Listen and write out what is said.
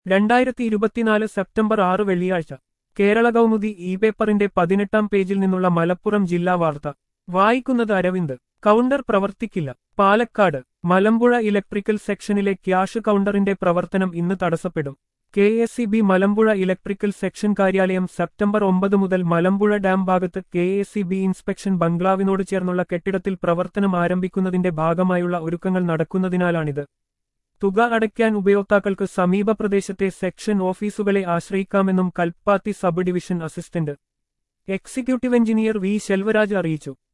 രണ്ടായിരത്തി ഇരുപത്തിനാല് സെപ്റ്റംബർ ആറ് വെള്ളിയാഴ്ച കേരള കൗമുദി ഇ പേപ്പറിന്റെ പതിനെട്ടാം പേജിൽ നിന്നുള്ള മലപ്പുറം ജില്ലാ വാർത്ത വായിക്കുന്നത് അരവിന്ദ് കൗണ്ടർ പ്രവർത്തിക്കില്ല പാലക്കാട് മലമ്പുഴ ഇലക്ട്രിക്കൽ സെക്ഷനിലെ ക്യാഷ് കൗണ്ടറിന്റെ പ്രവർത്തനം ഇന്ന് തടസ്സപ്പെടും K S C B Malampuzha electrical section കാര്യാലയം സെപ്റ്റംബർ ഒമ്പത് മുതൽ മലമ്പുഴ ഡാം ഭാഗത്ത് K S C B inspection ബംഗ്ലാവിനോട് ചേർന്നുള്ള കെട്ടിടത്തിൽ പ്രവർത്തനം ആരംഭിക്കുന്നതിന്റെ ഭാഗമായുള്ള ഒരുക്കങ്ങൾ നടക്കുന്നതിനാലാണിത് തുക അടയ്ക്കാൻ ഉപയോക്താക്കൾക്ക് സമീപ പ്രദേശത്തെ സെക്ഷൻ ഓഫീസുകളെ ആശ്രയിക്കാമെന്നും Kalpathi sub division assistant executive engineer V Selvaraj അറിയിച്ചു